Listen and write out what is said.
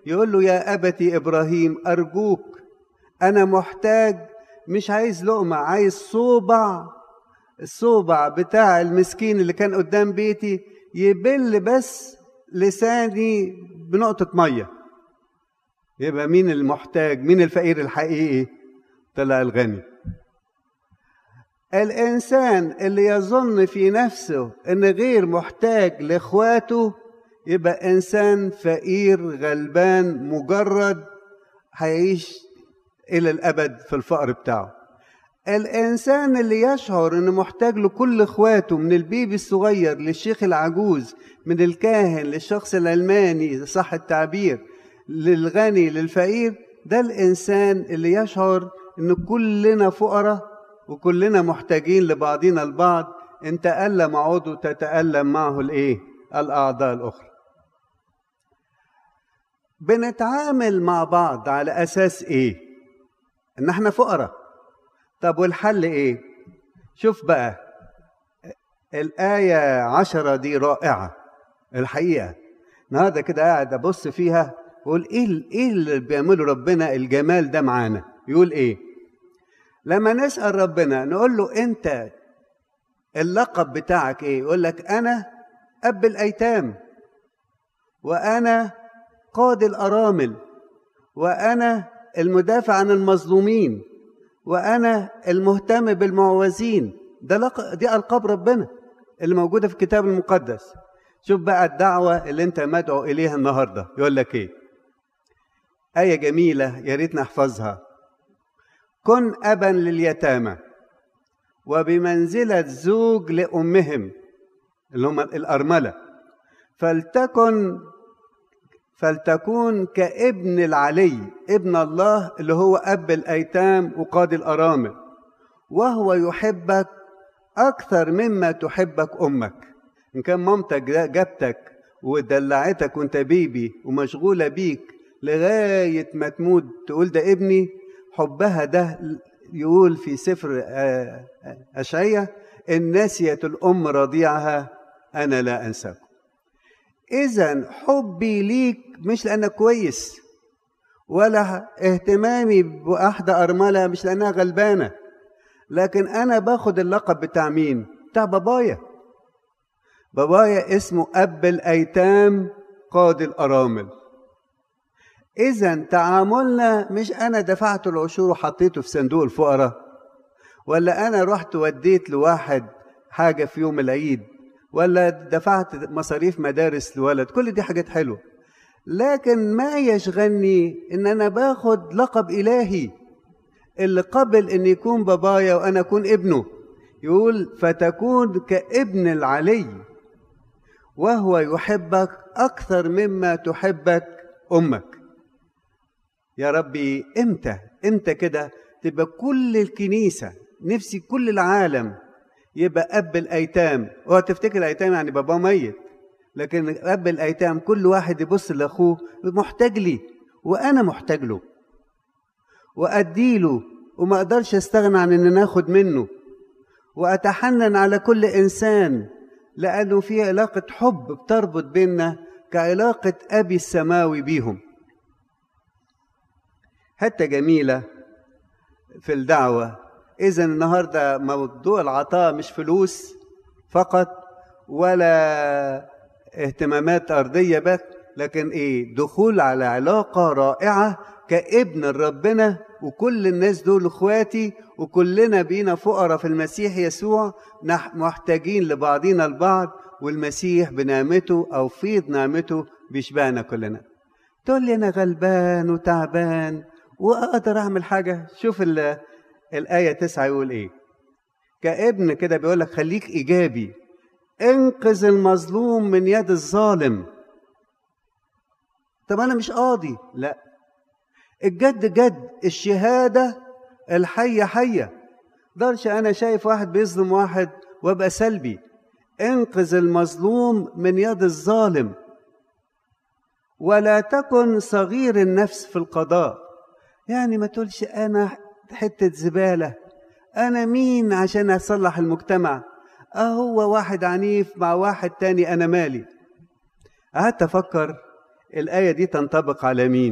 يقول له يا أبتي إبراهيم أرجوك أنا محتاج مش عايز لقمة عايز صوبع الصوبع بتاع المسكين اللي كان قدام بيتي يبل بس لساني بنقطة مية يبقى مين المحتاج مين الفقير الحقيقي طلع الغني الإنسان اللي يظن في نفسه إن غير محتاج لإخواته يبقى إنسان فقير غلبان مجرد هيعيش إلى الأبد في الفقر بتاعه الإنسان اللي يشعر إنه محتاج لكل إخواته من البيبي الصغير للشيخ العجوز من الكاهن للشخص العلماني صح التعبير للغني للفقير ده الإنسان اللي يشعر إن كلنا فقراء وكلنا محتاجين لبعضنا البعض إن تألم عضو تتألم معه الإيه؟ الأعضاء الأخرى بنتعامل مع بعض على أساس إيه؟ إن إحنا فقراء طب والحل إيه؟ شوف بقى الآية عشرة دي رائعة الحقيقة النهارده كده قاعد أبص فيها وأقول إيه إيه اللي بيعمله ربنا الجمال ده معانا؟ يقول إيه؟ لما نسأل ربنا نقول له أنت اللقب بتاعك إيه؟ يقول لك أنا أب الأيتام وأنا قاضي الأرامل وأنا المدافع عن المظلومين وأنا المهتم بالمعوزين ده لق... دي ألقاب ربنا اللي موجودة في الكتاب المقدس شوف بقى الدعوة اللي أنت مدعو إليها النهاردة يقول لك إيه آية جميلة يا ريت نحفظها كن أبا لليتامى وبمنزلة زوج لأمهم اللي هم الأرملة فلتكن فلتكون كابن العلي ابن الله اللي هو أب الأيتام وقاضي الأرامل وهو يحبك أكثر مما تحبك أمك إن كان مامتك جابتك ودلعتك وانت بيبي ومشغولة بيك لغاية ما تموت تقول ده ابني حبها ده يقول في سفر أشعية إن نسيت الأم رضيعها أنا لا أنساكم إذا حبي ليك مش لأنك كويس ولا اهتمامي بواحدة أرملة مش لأنها غلبانة لكن أنا باخد اللقب بتاع مين؟ بتاع بابايا بابايا اسمه أب الأيتام قاضي الأرامل إذا تعاملنا مش أنا دفعت العشور وحطيته في صندوق الفقراء ولا أنا رحت وديت لواحد حاجة في يوم العيد ولا دفعت مصاريف مدارس لولد كل دي حاجات حلوة لكن ما يشغلني ان انا باخد لقب الهي اللي قبل ان يكون بابايا وانا اكون ابنه يقول فتكون كابن العلي وهو يحبك اكثر مما تحبك امك يا ربي امتى امتى كده تبقى كل الكنيسه نفسي كل العالم يبقى اب الايتام هو تفتكر الايتام يعني باباه ميت لكن اب الايتام كل واحد يبص لاخوه محتاج لي وانا محتاج له واديله وما اقدرش استغنى عن ان ناخد منه واتحنن على كل انسان لانه في علاقه حب بتربط بيننا كعلاقه ابي السماوي بيهم حته جميله في الدعوه اذا النهارده موضوع العطاء مش فلوس فقط ولا اهتمامات ارضيه بس لكن ايه دخول على علاقه رائعه كابن ربنا وكل الناس دول اخواتي وكلنا بينا فقراء في المسيح يسوع محتاجين لبعضنا البعض والمسيح بنعمته او فيض نعمته بيشبعنا كلنا تقول لي انا غلبان وتعبان واقدر اعمل حاجه شوف الآية تسعة يقول إيه؟ كابن كده بيقول لك خليك إيجابي انقذ المظلوم من يد الظالم طب أنا مش قاضي لا الجد جد الشهادة الحية حية درش أنا شايف واحد بيظلم واحد وابقى سلبي انقذ المظلوم من يد الظالم ولا تكن صغير النفس في القضاء يعني ما تقولش أنا حتة زبالة أنا مين عشان أصلح المجتمع أهو واحد عنيف مع واحد تاني أنا مالي قعدت أفكر الآية دي تنطبق على مين